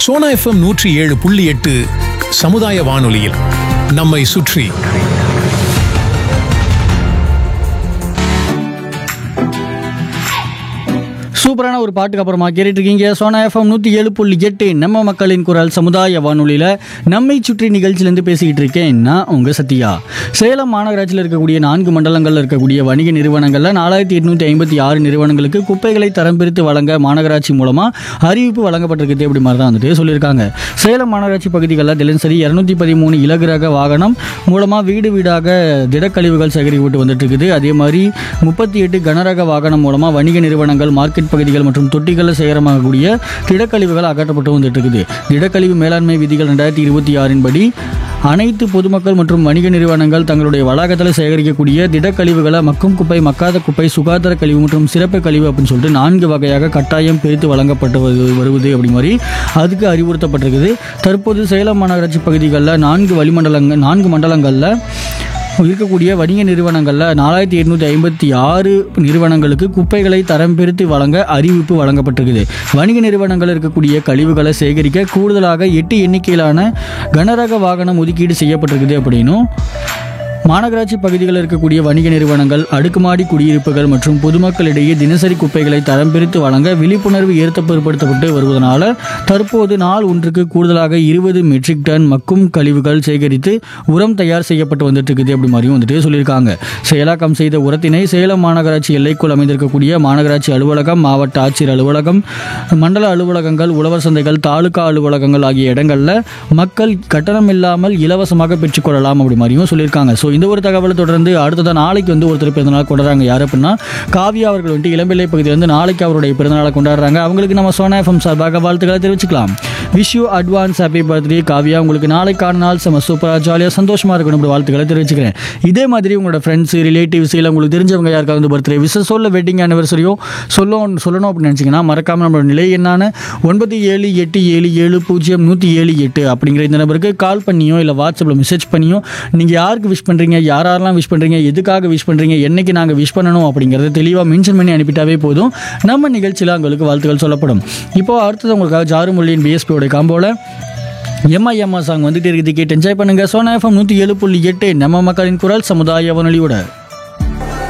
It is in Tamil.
சோனா எஃப்எம் நூற்றி ஏழு புள்ளி எட்டு சமுதாய வானொலியில் நம்மை சுற்றி சூப்பரான ஒரு பாட்டுக்கு அப்புறமா கேட்டுட்டு இருக்கீங்க சோனா எஃப்எம் நூற்றி ஏழு புள்ளி எட்டு நம்ம மக்களின் குரல் சமுதாய வானொலியில் நம்மை சுற்றி நிகழ்ச்சியிலேருந்து பேசிக்கிட்டு இருக்கேன் நான் உங்கள் சத்யா சேலம் மாநகராட்சியில் இருக்கக்கூடிய நான்கு மண்டலங்களில் இருக்கக்கூடிய வணிக நிறுவனங்களில் நாலாயிரத்தி எட்நூற்றி ஐம்பத்தி ஆறு நிறுவனங்களுக்கு குப்பைகளை தரம் பிரித்து வழங்க மாநகராட்சி மூலமாக அறிவிப்பு வழங்கப்பட்டிருக்குது அப்படி மாதிரி தான் வந்துட்டு சொல்லியிருக்காங்க சேலம் மாநகராட்சி பகுதிகளில் தினசரி இரநூத்தி பதிமூணு இலகுரக வாகனம் மூலமாக வீடு வீடாக திடக்கழிவுகள் சேகரிக்கப்பட்டு வந்துட்டு இருக்குது அதே மாதிரி முப்பத்தி எட்டு கனரக வாகனம் மூலமாக வணிக நிறுவனங்கள் மார்க்கெட் பகுதிகள் மற்றும் தொட்டிகளில் சேகரமாகக்கூடிய திடக்கழிவுகள் அகற்றப்பட்டு வந்துட்டு இருக்குது திடக்கழிவு மேலாண்மை விதிகள் ரெண்டாயிரத்தி இருபத்தி ஆறின் படி அனைத்து பொதுமக்கள் மற்றும் வணிக நிறுவனங்கள் தங்களுடைய வளாகத்தில் சேகரிக்கக்கூடிய திடக்கழிவுகளை மக்கும் குப்பை மக்காத குப்பை சுகாதார கழிவு மற்றும் சிறப்பு கழிவு அப்படின்னு சொல்லிட்டு நான்கு வகையாக கட்டாயம் பிரித்து வழங்கப்பட்டு வருது- வருவது அப்படி மாதிரி அதுக்கு அறிவுறுத்தப்பட்டிருக்குது தற்போது சேலம் மாநகராட்சி பகுதிகளில் நான்கு வளிமண்டலங்கள் நான்கு மண்டலங்களில் இருக்கக்கூடிய வணிக நிறுவனங்களில் நாலாயிரத்தி எட்நூற்றி ஐம்பத்தி ஆறு நிறுவனங்களுக்கு குப்பைகளை தரம் பிரித்து வழங்க அறிவிப்பு வழங்கப்பட்டிருக்குது வணிக நிறுவனங்கள் இருக்கக்கூடிய கழிவுகளை சேகரிக்க கூடுதலாக எட்டு எண்ணிக்கையிலான கனரக வாகனம் ஒதுக்கீடு செய்யப்பட்டிருக்குது அப்படின்னும் மாநகராட்சி பகுதிகளில் இருக்கக்கூடிய வணிக நிறுவனங்கள் அடுக்குமாடி குடியிருப்புகள் மற்றும் பொதுமக்களிடையே தினசரி குப்பைகளை தரம் பிரித்து வழங்க விழிப்புணர்வு ஏற்படுத்தப்பட்டு வருவதனால தற்போது நாள் ஒன்றுக்கு கூடுதலாக இருபது மெட்ரிக் டன் மக்கும் கழிவுகள் சேகரித்து உரம் தயார் செய்யப்பட்டு வந்துட்டு இருக்குது அப்படி மாதிரியும் வந்துட்டு சொல்லியிருக்காங்க செயலாக்கம் செய்த உரத்தினை சேலம் மாநகராட்சி எல்லைக்குள் அமைந்திருக்கக்கூடிய மாநகராட்சி அலுவலகம் மாவட்ட ஆட்சியர் அலுவலகம் மண்டல அலுவலகங்கள் உழவர் சந்தைகள் தாலுகா அலுவலகங்கள் ஆகிய இடங்களில் மக்கள் கட்டணம் இல்லாமல் இலவசமாக பெற்றுக்கொள்ளலாம் அப்படி மாதிரியும் சொல்லியிருக்காங்க ஸோ இந்த ஒரு தகவலை தொடர்ந்து அடுத்ததான் நாளைக்கு வந்து ஒருத்தர் பிறந்தநாள் கொண்டாடுறாங்க யார் அப்படின்னா காவியா அவர்கள் வந்துட்டு இளம்பிள்ளை பகுதியிலிருந்து நாளைக்கு அவருடைய பிறந்தநாளை கொண்டாடுறாங்க அவங்களுக்கு நம்ம சோனா எஃப்எம் சார்பாக வாழ்த்துக்களை தெரிவிச்சுக்கலாம் wish you advance happy birthday Kaviya உங்களுக்கு நாளைக்கான நாள் செம சூப்பராக ஜாலியாக சந்தோஷமாக இருக்கணும் இப்படி வாழ்த்துக்களை தெரிவிச்சுக்கிறேன் இதே மாதிரி உங்களோட ஃப்ரெண்ட்ஸ் ரிலேட்டிவ்ஸ் இல்லை உங்களுக்கு தெரிஞ்சவங்க யாருக்காவது வந்து பர்த்டே விஷஸ் சொல்ல வெட்டிங் ஆனிவர்சரியோ சொல்லணும் சொல்லணும் அப்படின்னு நினச்சிங்கன்னா மறக்காமல் நம்மளோட நிலை என்னான ஒன்பது ஏழு எட்டு ஏழு ஏழு பூஜ்ஜியம் நூற்றி ஏழு எட்டு அப்படிங்கிற இந்த நம்பருக்கு கால் பண்ணியோ இல்லை வாட்ஸ்அப்பில் மெசேஜ் பண்ணியோ நீங்கள் யாருக்கு விஷ் பண்ணுறீங்க யார் யாரெல்லாம் விஷ் பண்ணுறீங்க எதுக்காக விஷ் பண்ணுறீங்க என்னைக்கு நாங்கள் விஷ் பண்ணணும் அப்படிங்கிறத தெளிவாக மென்ஷன் பண்ணி அனுப்பிட்டாவே போதும் நம்ம நிகழ்ச்சியில் உங்களுக்கு வாழ்த்துக்கள் சொல்லப்படும் இப்போ அடுத்தது உங்களுக்காக ஜாருமொழியின் பிஎஸ்பியோட காம்போல எம்மா எம்மா சாங் வந்துட்டு இருக்குது கேட்டு என்ஜாய் பண்ணுங்க சோனா எஃப்எம் நூற்றி ஏழு புள்ளி எட்டு நம்ம மக்களின் குரல் சமுதாய வானொலியோட